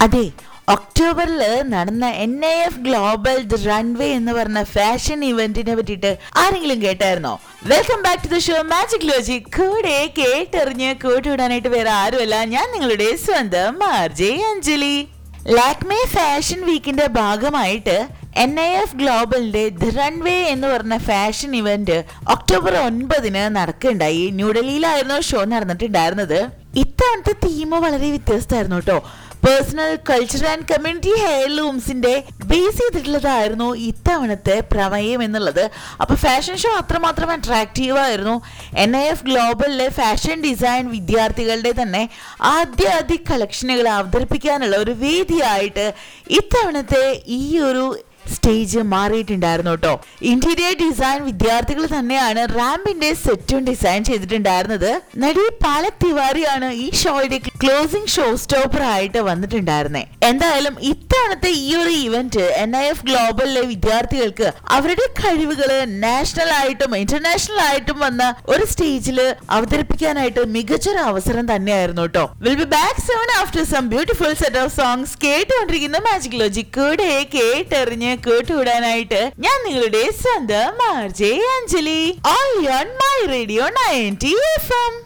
അതെ ഒക്ടോബറിൽ നടന്ന N I F global runway എന്ന് പറഞ്ഞ ഫാഷൻ ഇവന്റിനെ പറ്റിയിട്ട് ആരെങ്കിലും കേട്ടായിരുന്നോ welcome back to the show magic ലോജി കൂടെ കേട്ടെറിഞ്ഞ് കൂട്ടുവിടാനായിട്ട് വേറെ ആരുമല്ല ഞാൻ നിങ്ങളുടെ സ്വന്തം ആർജെ അഞ്ജലി ലാക്മേ ഫാഷൻ വീക്കിന്റെ ഭാഗമായിട്ട് എൻ ഐ എഫ് ഗ്ലോബലിന്റെ ദ റൺവേ എന്ന് പറഞ്ഞ ഫാഷൻ ഇവന്റ് ഒക്ടോബർ ഒൻപതിന് നടക്കുകയുണ്ടായി ന്യൂഡൽഹിയിലായിരുന്നു ഷോ നടന്നിട്ടുണ്ടായിരുന്നത് ഇത്തവണത്തെ തീം വളരെ വ്യത്യസ്തമായിരുന്നു കേട്ടോ പേഴ്സണൽ കൾച്ചർ ആൻഡ് കമ്മ്യൂണിറ്റി ഹെയർലൂംസിന്റെ ബേസ് ചെയ്തിട്ടുള്ളതായിരുന്നു ഇത്തവണത്തെ പ്രമേയം എന്നുള്ളത് അപ്പൊ ഫാഷൻ ഷോ അത്രമാത്രം അട്രാക്റ്റീവ് ആയിരുന്നു എൻ ഐ എഫ് ഗ്ലോബലിലെ ഫാഷൻ ഡിസൈൻ വിദ്യാർത്ഥികളുടെ തന്നെ ആദ്യ ആദ്യ കളക്ഷനുകൾ അവതരിപ്പിക്കാനുള്ള ഒരു വേദിയായിട്ട് ഇത്തവണത്തെ ഈ ഒരു സ്റ്റേജ് മാറിയിട്ടുണ്ടായിരുന്നു കേട്ടോ ഇന്റീരിയർ ഡിസൈൻ വിദ്യാർത്ഥികൾ തന്നെയാണ് റാമ്പിന്റെ സെറ്റും ഡിസൈൻ ചെയ്തിട്ടുണ്ടായിരുന്നത് നടി പാലക് തിവാരിയാണ് ഈ ഷോയുടെ ക്ലോസിംഗ് ഷോ സ്റ്റോപ്പർ ആയിട്ട് വന്നിട്ടുണ്ടായിരുന്നത് എന്തായാലും ഇത്തവണത്തെ ഈ ഒരു ഇവന്റ് എൻ ഐ എഫ് ഗ്ലോബലിലെ വിദ്യാർത്ഥികൾക്ക് അവരുടെ കഴിവുകള് നാഷണൽ ആയിട്ടും ഇന്റർനാഷണൽ ആയിട്ടും വന്ന ഒരു സ്റ്റേജിൽ അവതരിപ്പിക്കാനായിട്ട് മികച്ചൊരു അവസരം തന്നെയായിരുന്നു കേട്ടോ will be back soon after some beautiful set of songs കേട്ടുകൊണ്ടിരിക്കുന്ന മാജിക് ലോജി കൂടെ കേട്ടെറിഞ്ഞ് കേട്ടുവിടാനായിട്ട് ഞാൻ നിങ്ങളുടെ സ്വന്തം RJ Anjali all on my radio ninety F M